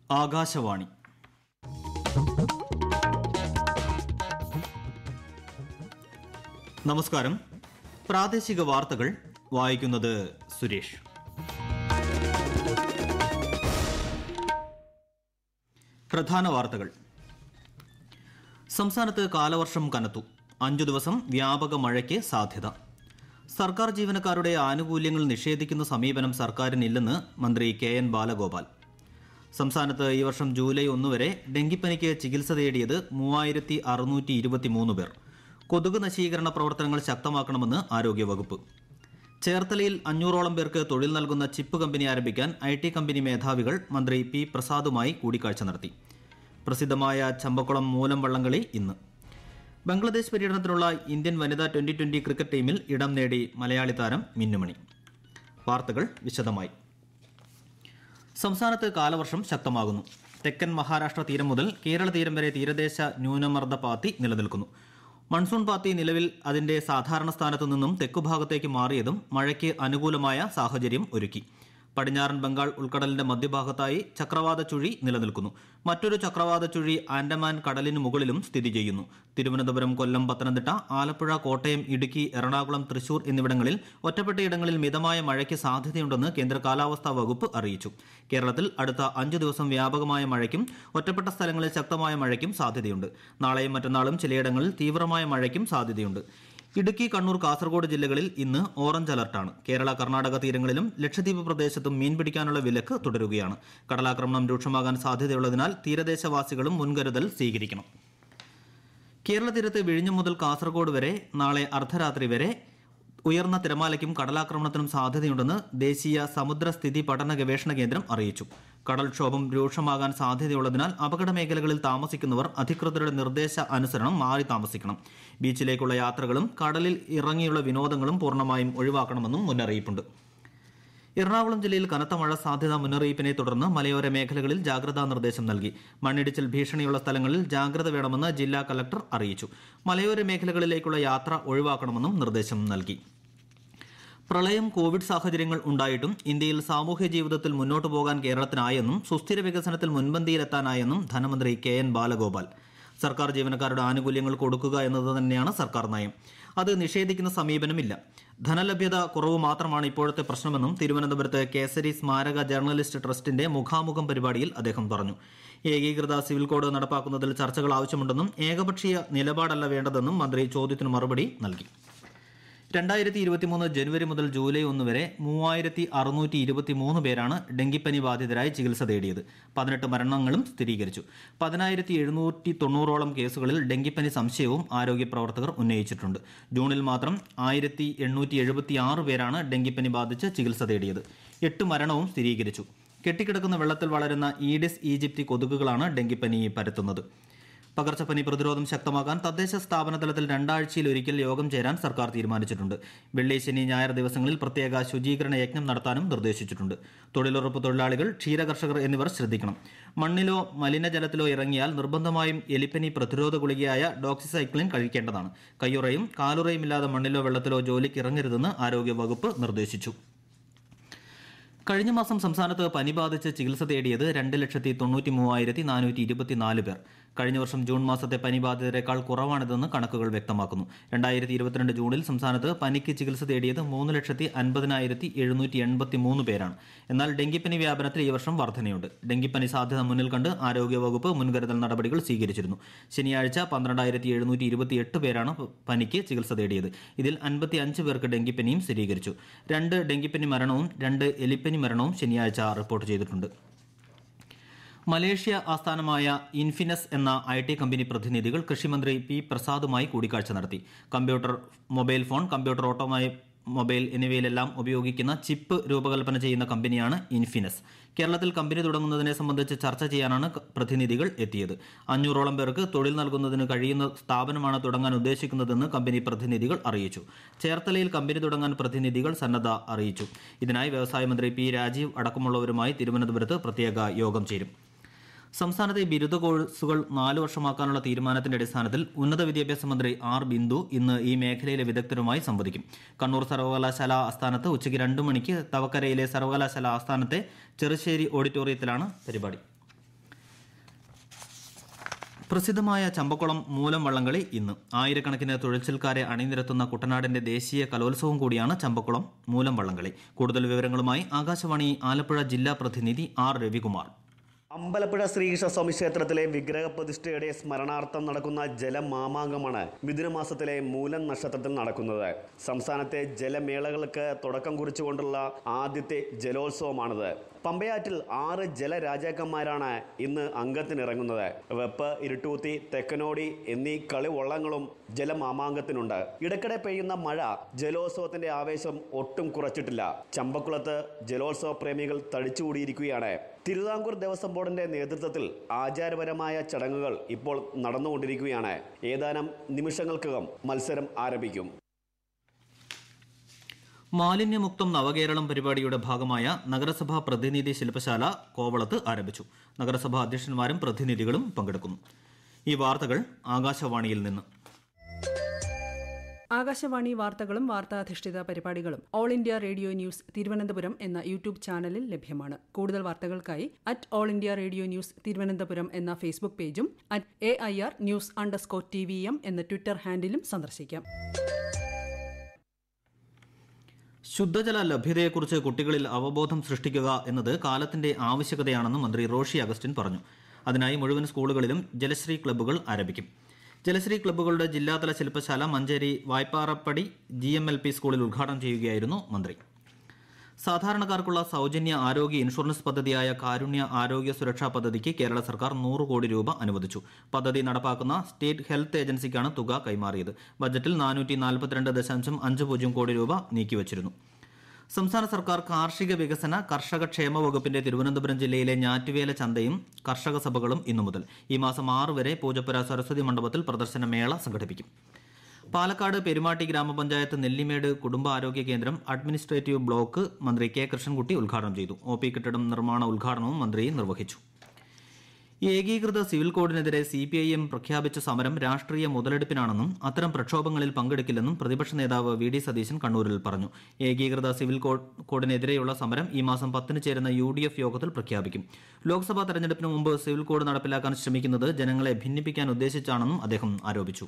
ആകാശവാണി നമസ്കാരം പ്രാദേശിക വാർത്തകൾ വായിക്കുന്നത് സുരേഷ് പ്രധാന വാർത്തകൾ സംസ്ഥാനത്ത് കാലവർഷം കനത്തു അഞ്ചു ദിവസം വ്യാപക മഴയ്ക്ക് സാധ്യത സർക്കാർ ജീവനക്കാരുടെ ആനുകൂല്യങ്ങൾ നിഷേധിക്കുന്ന സമീപനം സർക്കാരിനില്ലെന്ന് മന്ത്രി കെ എൻ ബാലഗോപാൽ സംസ്ഥാനത്ത് ഈ വർഷം ജൂലൈ ഒന്ന് വരെ ഡെങ്കിപ്പനിക്ക് ചികിത്സ തേടിയത് മൂവായിരത്തി അറുന്നൂറ്റി ഇരുപത്തിമൂന്ന് പേർ കൊതുക് നശീകരണ പ്രവർത്തനങ്ങൾ ശക്തമാക്കണമെന്ന് ആരോഗ്യവകുപ്പ് ചേർത്തലയിൽ അഞ്ഞൂറോളം പേർക്ക് തൊഴിൽ നൽകുന്ന ചിപ്പ് കമ്പനി ആരംഭിക്കാൻ ഐ ടി കമ്പനി മേധാവികൾ മന്ത്രി പി പ്രസാദുമായി കൂടിക്കാഴ്ച നടത്തി പ്രസിദ്ധമായ ചമ്പക്കുളം മൂലം വള്ളംകളി ഇന്ന് ബംഗ്ലാദേശ് പര്യടനത്തിനുള്ള ഇന്ത്യൻ വനിതാ ട്വന്റി ട്വന്റി ക്രിക്കറ്റ് ടീമിൽ ഇടം നേടി മലയാളി താരം മിന്നുമണി വാർത്തകൾ വിശദമായി സംസ്ഥാനത്ത് കാലവർഷം ശക്തമാകുന്നു തെക്കൻ മഹാരാഷ്ട്ര തീരം മുതൽ കേരള തീരം വരെ തീരദേശ ന്യൂനമർദ്ദ പാത്തി നിലനിൽക്കുന്നു മൺസൂൺ പാത്തി നിലവിൽ അതിന്റെ സാധാരണ സ്ഥാനത്തു നിന്നും തെക്കുഭാഗത്തേക്ക് മാറിയതും മഴയ്ക്ക് അനുകൂലമായ സാഹചര്യം ഒരുക്കി പടിഞ്ഞാറൻ ബംഗാൾ ഉൾക്കടലിന്റെ മധ്യഭാഗത്തായി ചക്രവാത ചുഴി നിലനിൽക്കുന്നു മറ്റൊരു ചക്രവാത ചുഴി ആൻഡമാൻ കടലിന് മുകളിലും സ്ഥിതി ചെയ്യുന്നു തിരുവനന്തപുരം കൊല്ലം പത്തനംതിട്ട ആലപ്പുഴ കോട്ടയം ഇടുക്കി എറണാകുളം തൃശൂർ എന്നിവിടങ്ങളിൽ ഒറ്റപ്പെട്ടയിടങ്ങളിൽ മിതമായ മഴയ്ക്ക് സാധ്യതയുണ്ടെന്ന് കേന്ദ്ര കാലാവസ്ഥാ വകുപ്പ് അറിയിച്ചു കേരളത്തിൽ അടുത്ത അഞ്ചു ദിവസം വ്യാപകമായ മഴയ്ക്കും ഒറ്റപ്പെട്ട സ്ഥലങ്ങളിൽ ശക്തമായ മഴയ്ക്കും സാധ്യതയുണ്ട് നാളെയും മറ്റന്നാളും ചിലയിടങ്ങളിൽ തീവ്രമായ മഴയ്ക്കും സാധ്യതയുണ്ട് ഇടുക്കി കണ്ണൂർ കാസർഗോഡ് ജില്ലകളിൽ ഇന്ന് ഓറഞ്ച് അലർട്ടാണ് കേരള കർണാടക തീരങ്ങളിലും ലക്ഷദ്വീപ് പ്രദേശത്തും മീൻ പിടിക്കാനുള്ള വിലക്ക് തുടരുകയാണ് കടലാക്രമണം രൂക്ഷമാകാൻ സാധ്യതയുള്ളതിനാൽ തീരദേശവാസികളും മുൻകരുതൽ സ്വീകരിക്കണം കേരള തീരത്ത് വിഴിഞ്ഞം മുതൽ കാസർഗോഡ് വരെ നാളെ അർദ്ധരാത്രി വരെ ഉയർന്ന തിരമാലയ്ക്കും കടലാക്രമണത്തിനും സാധ്യതയുണ്ടെന്ന് ദേശീയ സമുദ്രസ്ഥിതി പഠന ഗവേഷണ കേന്ദ്രം അറിയിച്ചു കടൽക്ഷോഭം രൂക്ഷമാകാൻ സാധ്യതയുള്ളതിനാൽ അപകട മേഖലകളിൽ താമസിക്കുന്നവർ അധികൃതരുടെ നിർദ്ദേശ അനുസരണം മാറി താമസിക്കണം ബീച്ചിലേക്കുള്ള യാത്രകളും കടലിൽ ഇറങ്ങിയുള്ള വിനോദങ്ങളും പൂർണ്ണമായും ഒഴിവാക്കണമെന്നും മുന്നറിയിപ്പുണ്ട് എറണാകുളം ജില്ലയിൽ കനത്ത മഴ സാധ്യതാ മുന്നറിയിപ്പിനെ തുടർന്ന് മലയോര മേഖലകളിൽ ജാഗ്രതാ നിർദ്ദേശം നൽകി മണ്ണിടിച്ചിൽ ഭീഷണിയുള്ള സ്ഥലങ്ങളിൽ ജാഗ്രത വേണമെന്ന് ജില്ലാ കലക്ടർ അറിയിച്ചു മലയോര മേഖലകളിലേക്കുള്ള യാത്ര ഒഴിവാക്കണമെന്നും നിർദ്ദേശം നൽകി പ്രളയം കോവിഡ് സാഹചര്യങ്ങൾ ഉണ്ടായിട്ടും ഇന്ത്യയിൽ സാമൂഹ്യ ജീവിതത്തിൽ മുന്നോട്ടു പോകാൻ കേരളത്തിനായെന്നും സുസ്ഥിര വികസനത്തിൽ മുൻപന്തിയിലെത്താനായെന്നും ധനമന്ത്രി കെ എൻ ബാലഗോപാൽ സർക്കാർ ജീവനക്കാരുടെ ആനുകൂല്യങ്ങൾ കൊടുക്കുക എന്നത് തന്നെയാണ് സർക്കാർ നയം അത് നിഷേധിക്കുന്ന സമീപനമില്ല ധനലഭ്യത കുറവ് മാത്രമാണ് ഇപ്പോഴത്തെ പ്രശ്നമെന്നും തിരുവനന്തപുരത്ത് കേസരി സ്മാരക ജേർണലിസ്റ്റ് ട്രസ്റ്റിന്റെ മുഖാമുഖം പരിപാടിയിൽ അദ്ദേഹം പറഞ്ഞു ഏകീകൃത സിവിൽ കോഡ് നടപ്പാക്കുന്നതിൽ ചർച്ചകൾ ആവശ്യമുണ്ടെന്നും ഏകപക്ഷീയ നിലപാടല്ല വേണ്ടതെന്നും മന്ത്രി ചോദ്യത്തിന് മറുപടി നൽകി രണ്ടായിരത്തി ഇരുപത്തിമൂന്ന് ജനുവരി മുതൽ ജൂലൈ ഒന്ന് വരെ മൂവായിരത്തി അറുന്നൂറ്റി ഇരുപത്തിമൂന്ന് പേരാണ് ഡെങ്കിപ്പനി ബാധിതരായി ചികിത്സ തേടിയത് പതിനെട്ട് മരണങ്ങളും സ്ഥിരീകരിച്ചു പതിനായിരത്തി എഴുന്നൂറ്റി തൊണ്ണൂറോളം കേസുകളിൽ ഡെങ്കിപ്പനി സംശയവും ആരോഗ്യ പ്രവർത്തകർ ഉന്നയിച്ചിട്ടുണ്ട് ജൂണിൽ മാത്രം ആയിരത്തി എണ്ണൂറ്റി എഴുപത്തി ആറ് പേരാണ് ഡെങ്കിപ്പനി ബാധിച്ച് ചികിത്സ തേടിയത് എട്ട് മരണവും സ്ഥിരീകരിച്ചു കെട്ടിക്കിടക്കുന്ന വെള്ളത്തിൽ വളരുന്ന ഈഡിസ് ഈജിപ്തി കൊതുകുകളാണ് ഡെങ്കിപ്പനി പരത്തുന്നത് പകർച്ചപ്പനി പ്രതിരോധം ശക്തമാക്കാൻ തദ്ദേശ സ്ഥാപന തലത്തിൽ രണ്ടാഴ്ചയിൽ ഒരിക്കൽ യോഗം ചേരാൻ സർക്കാർ തീരുമാനിച്ചിട്ടുണ്ട് വെള്ളി ശനി ഞായർ ദിവസങ്ങളിൽ പ്രത്യേക ശുചീകരണ യജ്ഞം നടത്താനും നിർദ്ദേശിച്ചിട്ടുണ്ട് തൊഴിലുറപ്പ് തൊഴിലാളികൾ ക്ഷീരകർഷകർ എന്നിവർ ശ്രദ്ധിക്കണം മണ്ണിലോ മലിനജലത്തിലോ ഇറങ്ങിയാൽ നിർബന്ധമായും എലിപ്പനി പ്രതിരോധ ഗുളികയായ ഡോക്സിസൈക്ലിൻ കഴിക്കേണ്ടതാണ് കയ്യുറയും കാലുറയും ഇല്ലാതെ മണ്ണിലോ വെള്ളത്തിലോ ജോലിക്ക് ഇറങ്ങരുതെന്ന് ആരോഗ്യവകുപ്പ് നിർദ്ദേശിച്ചു കഴിഞ്ഞ മാസം സംസ്ഥാനത്ത് പനി ബാധിച്ച് ചികിത്സ തേടിയത് രണ്ട് ലക്ഷത്തി തൊണ്ണൂറ്റി മൂവായിരത്തി നാനൂറ്റി ഇരുപത്തിനാല് പേർ കഴിഞ്ഞ വർഷം ജൂൺ മാസത്തെ പനി ബാധിതരെക്കാൾ കുറവാണിതെന്ന് കണക്കുകൾ വ്യക്തമാക്കുന്നു രണ്ടായിരത്തി ഇരുപത്തിരണ്ട് ജൂണിൽ സംസ്ഥാനത്ത് പനിക്ക് ചികിത്സ തേടിയത് മൂന്ന് ലക്ഷത്തി അൻപതിനായിരത്തി എഴുന്നൂറ്റി എൺപത്തി മൂന്ന് പേരാണ് എന്നാൽ ഡെങ്കിപ്പനി വ്യാപനത്തിൽ ഈ വർഷം വർധനയുണ്ട് ഡെങ്കിപ്പനി സാധ്യത മുന്നിൽ കണ്ട് ആരോഗ്യവകുപ്പ് മുൻകരുതൽ നടപടികൾ സ്വീകരിച്ചിരുന്നു ശനിയാഴ്ച പന്ത്രണ്ടായിരത്തി എഴുന്നൂറ്റി ഇരുപത്തിയെട്ട് പേരാണ് പനിക്ക് ചികിത്സ തേടിയത് ഇതിൽ അൻപത്തി അഞ്ച് പേർക്ക് ഡെങ്കിപ്പനിയും സ്ഥിരീകരിച്ചു രണ്ട് ഡെങ്കിപ്പനി മരണവും രണ്ട് എലിപ്പനി മരണവും ശനിയാഴ്ച റിപ്പോർട്ട് ചെയ്തിട്ടുണ്ട് മലേഷ്യ ആസ്ഥാനമായ ഇൻഫിനസ് എന്ന ഐ ടി കമ്പനി പ്രതിനിധികൾ കൃഷിമന്ത്രി പി പ്രസാദുമായി കൂടിക്കാഴ്ച നടത്തി കമ്പ്യൂട്ടർ മൊബൈൽ ഫോൺ കമ്പ്യൂട്ടർ ഓട്ടോമായി മൊബൈൽ എന്നിവയിലെല്ലാം ഉപയോഗിക്കുന്ന ചിപ്പ് രൂപകൽപ്പന ചെയ്യുന്ന കമ്പനിയാണ് ഇൻഫിനസ് കേരളത്തിൽ കമ്പനി തുടങ്ങുന്നതിനെ സംബന്ധിച്ച് ചർച്ച ചെയ്യാനാണ് ക- പ്രതിനിധികൾ എത്തിയത് അഞ്ഞൂറോളം പേർക്ക് തൊഴിൽ നൽകുന്നതിന് കഴിയുന്ന സ്ഥാപനമാണ് തുടങ്ങാൻ ഉദ്ദേശിക്കുന്നതെന്ന് കമ്പനി പ്രതിനിധികൾ അറിയിച്ചു ചേർത്തലയിൽ കമ്പനി തുടങ്ങാൻ പ്രതിനിധികൾ സന്നദ്ധ അറിയിച്ചു ഇതിനായി വ്യവസായ മന്ത്രി പി രാജീവ് അടക്കമുള്ളവരുമായി തിരുവനന്തപുരത്ത് പ്രത്യേക യോഗം ചേരും സംസ്ഥാനത്തെ ബിരുദ കോഴ്സുകൾ നാല് വർഷമാക്കാനുള്ള തീരുമാനത്തിന്റെ അടിസ്ഥാനത്തിൽ ഉന്നത വിദ്യാഭ്യാസ മന്ത്രി ആർ ബിന്ദു ഇന്ന് ഈ മേഖലയിലെ വിദഗ്ധരുമായി സംവദിക്കും കണ്ണൂർ സർവകലാശാല ആസ്ഥാനത്ത് ഉച്ചയ്ക്ക് രണ്ട് മണിക്ക് തവക്കരയിലെ സർവകലാശാല ആസ്ഥാനത്തെ ചെറുശ്ശേരി ഓഡിറ്റോറിയത്തിലാണ് പരിപാടി പ്രസിദ്ധമായ ചമ്പക്കുളം മൂലം വള്ളംകളി ഇന്ന് ആയിരക്കണക്കിന് തുഴച്ചിൽക്കാരെ അണിനിരത്തുന്ന കുട്ടനാടിന്റെ ദേശീയ കലോത്സവം കൂടിയാണ് ചമ്പക്കുളം മൂലം വള്ളംകളി കൂടുതൽ വിവരങ്ങളുമായി ആകാശവാണി ആലപ്പുഴ ജില്ലാ പ്രതിനിധി ആർ രവികുമാർ അമ്പലപ്പുഴ ശ്രീകൃഷ്ണസ്വാമി ക്ഷേത്രത്തിലെ വിഗ്രഹ പ്രതിഷ്ഠയുടെ സ്മരണാർത്ഥം നടക്കുന്ന ജലമാമാങ്കമാണ് മിഥുനമാസത്തിലെ മൂലം നക്ഷത്രത്തിൽ നടക്കുന്നത് സംസ്ഥാനത്തെ ജലമേളകൾക്ക് തുടക്കം കുറിച്ചുകൊണ്ടുള്ള ആദ്യത്തെ ജലോത്സവമാണിത് പമ്പയാറ്റിൽ ആറ് ജലരാജാക്കന്മാരാണ് ഇന്ന് അംഗത്തിനിറങ്ങുന്നത് വെപ്പ് ഇരുട്ടൂത്തി തെക്കനോടി എന്നീ കളിവള്ളങ്ങളും ജലമാമാങ്കത്തിനുണ്ട് ഇടയ്ക്കിടെ പെയ്യുന്ന മഴ ജലോത്സവത്തിന്റെ ആവേശം ഒട്ടും കുറച്ചിട്ടില്ല ചമ്പക്കുളത്ത് ജലോത്സവ പ്രേമികൾ തടിച്ചുകൂടിയിരിക്കുകയാണ് തിരുവിതാംകൂർ ദേവസ്വം ബോർഡിന്റെ നേതൃത്വത്തിൽ ആചാരപരമായ ചടങ്ങുകൾ ഇപ്പോൾ നടന്നുകൊണ്ടിരിക്കുകയാണ് ഏതാനും നിമിഷങ്ങൾക്കകം മത്സരം ആരംഭിക്കും മാലിന്യമുക്തം നവകേരളം പരിപാടിയുടെ ഭാഗമായ നഗരസഭാ പ്രതിനിധി ശില്പശാല കോവളത്ത് ആരംഭിച്ചു നഗരസഭാ അധ്യക്ഷന്മാരും പ്രതിനിധികളും പങ്കെടുക്കുന്നു ഈ വാർത്തകൾ ആകാശവാണിയിൽ നിന്ന് ആകാശവാണി വാർത്തകളും വാർത്താധിഷ്ഠിത പരിപാടികളും all India radio news Thiruvananthapuram എന്ന യൂട്യൂബ് ചാനലിൽ ലഭ്യമാണ് കൂടുതൽ വാർത്തകൾക്കായി at all India radio news Thiruvananthapuram എന്ന ഫേസ്ബുക്ക് പേജും at A I R news underscore T V M എന്ന ട്വിറ്റർ ഹാൻഡിലും സന്ദർശിക്കാം ശുദ്ധജല ലഭ്യതയെക്കുറിച്ച് കുട്ടികളിൽ അവബോധം സൃഷ്ടിക്കുക എന്നത് കാലത്തിന്റെ ആവശ്യകതയാണെന്ന് മന്ത്രി റോഷി അഗസ്റ്റിൻ പറഞ്ഞു അതിനായി മുഴുവൻ സ്കൂളുകളിലും ജലശ്രീ ക്ലബ്ബുകൾ ആരംഭിക്കും ജലശ്രീ ക്ലബ്ബുകളുടെ ജില്ലാതല ശില്പശാല Manjeri Vaiparappadi G M L P സ്കൂളിൽ ഉദ്ഘാടനം ചെയ്യുകയായിരുന്നു മന്ത്രി സാധാരണക്കാർക്കുള്ള സൗജന്യ ആരോഗ്യ ഇൻഷുറൻസ് പദ്ധതിയായ കാരുണ്യ ആരോഗ്യ സുരക്ഷാ പദ്ധതിക്ക് കേരള സർക്കാർ നൂറ് കോടി രൂപ അനുവദിച്ചു പദ്ധതി നടപ്പാക്കുന്ന സ്റ്റേറ്റ് ഹെൽത്ത് ഏജൻസിക്കാണ് തുക കൈമാറിയത് ബജറ്റിൽ നാനൂറ്റി നാൽപ്പത്തിരണ്ട് ദശാംശം അഞ്ച് പൂജ്യം കോടി രൂപ നീക്കിവച്ചിരുന്നു സംസ്ഥാന സർക്കാർ കാർഷിക വികസന കർഷക ക്ഷേമ വകുപ്പിന്റെ തിരുവനന്തപുരം ജില്ലയിലെ ഞാറ്റുവേല ചന്തയും കർഷക സഭകളും ഇന്നു മുതൽ ഈ മാസം ആറ് വരെ പൂജപ്പുര സരസ്വതി മണ്ഡപത്തിൽ പ്രദർശന മേള സംഘടിപ്പിക്കും പാലക്കാട് പെരുമാട്ടി ഗ്രാമപഞ്ചായത്ത് നെല്ലിമേട് കുടുംബാരോഗ്യ കേന്ദ്രം അഡ്മിനിസ്ട്രേറ്റീവ് ബ്ലോക്ക് മന്ത്രി കെ കൃഷ്ണൻകുട്ടി ഉദ്ഘാടനം ചെയ്തു ഒ പി കെട്ടിടം നിർമ്മാണ ഉദ്ഘാടനവും മന്ത്രി നിർവഹിച്ചു ഏകീകൃത സിവിൽ കോഡിനെതിരെ സി പി ഐ എം പ്രഖ്യാപിച്ച സമരം രാഷ്ട്രീയ മുതലെടുപ്പിനാണെന്നും അത്തരം പ്രക്ഷോഭങ്ങളിൽ പങ്കെടുക്കില്ലെന്നും പ്രതിപക്ഷ നേതാവ് വി ഡി സതീശൻ കണ്ണൂരിൽ പറഞ്ഞു ഏകീകൃത സിവിൽ കോ- കോഡിനെതിരെയുള്ള സമരം ഈ മാസം പത്തിന് ചേരുന്ന യു ഡി എഫ് യോഗത്തിൽ പ്രഖ്യാപിക്കും ലോക്സഭാ തെരഞ്ഞെടുപ്പിന് മുമ്പ് സിവിൽ കോഡ് നടപ്പിലാക്കാൻ ശ്രമിക്കുന്നത് ജനങ്ങളെ ഭിന്നിപ്പിക്കാൻ ഉദ്ദേശിച്ചാണെന്നും അദ്ദേഹം ആരോപിച്ചു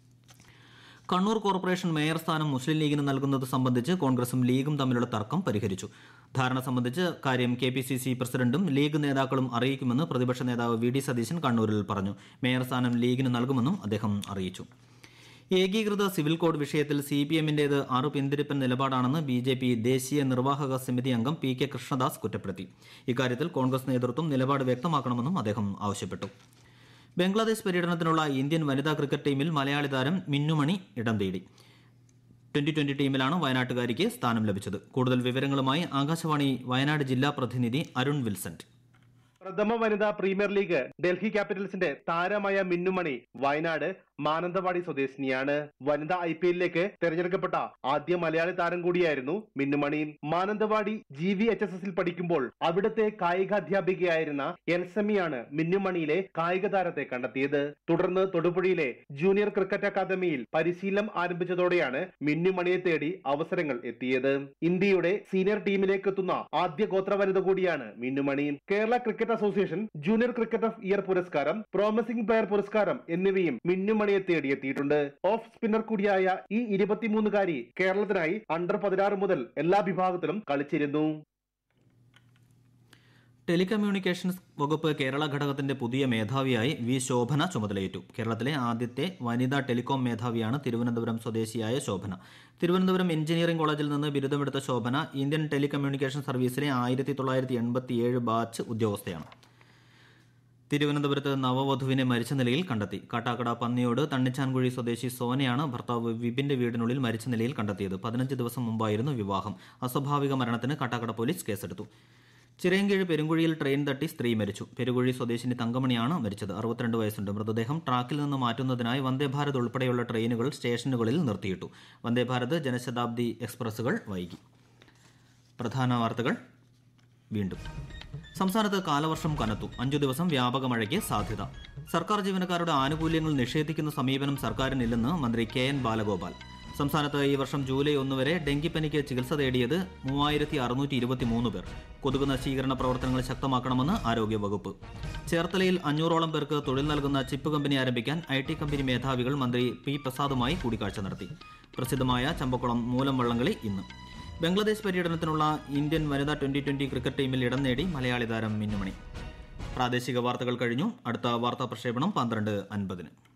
കണ്ണൂർ കോർപ്പറേഷൻ മേയർ സ്ഥാനം മുസ്ലിം ലീഗിന് നൽകുന്നത് സംബന്ധിച്ച് കോൺഗ്രസും ലീഗും തമ്മിലുള്ള തർക്കം പരിഹരിച്ചു ധാരണ സംബന്ധിച്ച് കാര്യം കെ പി സി സി പ്രസിഡന്റും ലീഗ് നേതാക്കളും അറിയിക്കുമെന്ന് പ്രതിപക്ഷ നേതാവ് വി ഡി സതീശൻ കണ്ണൂരിൽ പറഞ്ഞു മേയർ സ്ഥാനം ലീഗിന് നൽകുമെന്നും അദ്ദേഹം അറിയിച്ചു ഏകീകൃത സിവിൽ കോഡ് വിഷയത്തിൽ സി പി എമ്മിന്റേത് ആറു പിന്തിരിപ്പൻ നിലപാടാണെന്ന് ബി ജെ പി ദേശീയ നിർവാഹക സമിതി അംഗം പി കെ കൃഷ്ണദാസ് കുറ്റപ്പെടുത്തി ഇക്കാര്യത്തിൽ കോൺഗ്രസ് നേതൃത്വം നിലപാട് വ്യക്തമാക്കണമെന്നും അദ്ദേഹം ആവശ്യപ്പെട്ടു ബംഗ്ലാദേശ് പര്യടനത്തിനുള്ള ഇന്ത്യൻ വനിതാ ക്രിക്കറ്റ് ടീമിൽ മലയാളി താരം മിന്നുമണി ഇടം തേടി ട്വന്റി ട്വന്റി ടീമിലാണ് വയനാട്ടുകാരിക്ക് സ്ഥാനം ലഭിച്ചത് കൂടുതൽ വിവരങ്ങളുമായി ആകാശവാണി വയനാട് ജില്ലാ പ്രതിനിധി അരുൺ വിൽസന്റ് പ്രഥമ വനിതാ പ്രീമിയർ ലീഗ് ഡൽഹി ക്യാപിറ്റൽസിന്റെ താരമായ മിന്നുമണി വയനാട് മാനന്തവാടി സ്വദേശിനിയാണ് വനിതാ ഐ പി എല്ലിലേക്ക് തെരഞ്ഞെടുക്കപ്പെട്ട ആദ്യ മലയാളി താരം കൂടിയായിരുന്നു Minnumani Mananthavady G V H S എസിൽ പഠിക്കുമ്പോൾ അവിടുത്തെ കായികാധ്യാപികയായിരുന്ന എൽസമിയാണ് മിന്നുമണിയിലെ കായിക താരത്തെ കണ്ടെത്തിയത് തുടർന്ന് തൊടുപുഴയിലെ ജൂനിയർ ക്രിക്കറ്റ് അക്കാദമിയിൽ പരിശീലനം ആരംഭിച്ചതോടെയാണ് മിന്നുമണിയെ തേടി അവസരങ്ങൾ എത്തിയത് ഇന്ത്യയുടെ സീനിയർ ടീമിലേക്ക് എത്തുന്ന ആദ്യ ഗോത്ര വനിത കൂടിയാണ് Minnumani Kerala cricket association junior cricket of year പുരസ്കാരം പ്രോമിസിംഗ് പ്ലെയർ പുരസ്കാരം എന്നിവയും മിന്നുമണിയെ തേടിയെത്തിയിട്ടുണ്ട് ഓഫ് സ്പിന്നർ കൂടിയായ ഈ ഇരുപത്തിമൂന്നുകാരി കേരളത്തിനായി അണ്ടർ പതിനാറ് മുതൽ എല്ലാ വിഭാഗത്തിലും കളിച്ചിരുന്നു ടെലികമ്മ്യൂണിക്കേഷൻസ് വകുപ്പ് കേരള ഘടകത്തിന്റെ പുതിയ മേധാവിയായി വി ശോഭന ചുമതലയേറ്റു കേരളത്തിലെ ആദ്യത്തെ വനിതാ ടെലികോം മേധാവിയാണ് തിരുവനന്തപുരം സ്വദേശിയായ ശോഭന തിരുവനന്തപുരം എഞ്ചിനീയറിംഗ് കോളേജിൽ നിന്ന് ബിരുദമെടുത്ത ശോഭന ഇന്ത്യൻ ടെലികമ്മ്യൂണിക്കേഷൻ സർവീസിലെ ആയിരത്തി തൊള്ളായിരത്തി എൺപത്തിയേഴ് ബാച്ച് ഉദ്യോഗസ്ഥയാണ് തിരുവനന്തപുരത്ത് നവവധുവിനെ മരിച്ച നിലയിൽ കണ്ടെത്തി കാട്ടാക്കട പന്നിയോട് തണ്ണിച്ചാൻകുഴി സ്വദേശി സോനയാണ് ഭർത്താവ് വിപിന്റെ വീടിനുള്ളിൽ മരിച്ച നിലയിൽ കണ്ടെത്തിയത് പതിനഞ്ച് ദിവസം മുമ്പായിരുന്നു വിവാഹം അസ്വാഭാവിക മരണത്തിന് കാട്ടാക്കട പോലീസ് കേസെടുത്തു ചിറയൻകീഴ് പെരുങ്കുഴിയിൽ ട്രെയിൻ തട്ടി സ്ത്രീ മരിച്ചു പെരുകുഴി സ്വദേശിനി തങ്കമണിയാണ് മരിച്ചത് അറുപത്തിരണ്ട് വയസ്സുണ്ട് മൃതദേഹം ട്രാക്കിൽ നിന്ന് മാറ്റുന്നതിനായി വന്ദേഭാരത് ഉൾപ്പെടെയുള്ള ട്രെയിനുകൾ സ്റ്റേഷനുകളിൽ നിർത്തിയിട്ടു വന്ദേഭാരത് ജനശതാബ്ദി എക്സ്പ്രസുകൾ വൈകി പ്രധാന വാർത്തകൾ വീണ്ടും സംസ്ഥാനത്ത് കാലവർഷം കനത്തു അഞ്ചു ദിവസം വ്യാപക മഴയ്ക്ക് സാധ്യത സർക്കാർ ജീവനക്കാരുടെ ആനുകൂല്യങ്ങൾ നിഷേധിക്കുന്ന സമീപനം സർക്കാരിനില്ലെന്ന് മന്ത്രി കെ എൻ ബാലഗോപാൽ സംസ്ഥാനത്ത് ഈ വർഷം ജൂലൈ ഒന്ന് വരെ ഡെങ്കിപ്പനിക്ക് ചികിത്സ തേടിയത് മൂവായിരത്തി അറുന്നൂറ്റി ഇരുപത്തി മൂന്ന് പേർ കൊതുക് നശീകരണ പ്രവർത്തനങ്ങൾ ശക്തമാക്കണമെന്ന് ആരോഗ്യവകുപ്പ് ചേർത്തലയിൽ അഞ്ഞൂറോളം പേർക്ക് തൊഴിൽ നൽകുന്ന ചിപ്പ് കമ്പനി ആരംഭിക്കാൻ ഐ ടി കമ്പനി മേധാവികൾ മന്ത്രി പി പ്രസാദുമായി കൂടിക്കാഴ്ച നടത്തി പ്രസിദ്ധമായ ചമ്പക്കുളം മൂലം വള്ളംകളി ഇന്ന് ബംഗ്ലാദേശ് പര്യടനത്തിനുള്ള ഇന്ത്യൻ വനിതാ ട്വന്റി ട്വന്റി ക്രിക്കറ്റ് ടീമിൽ ഇടം നേടി മലയാളി താരം മിന്നുമണി പ്രാദേശിക വാർത്തകൾ കഴിഞ്ഞു അടുത്ത വാർത്താ പ്രക്ഷേപണം പന്ത്രണ്ട് അൻപതിന്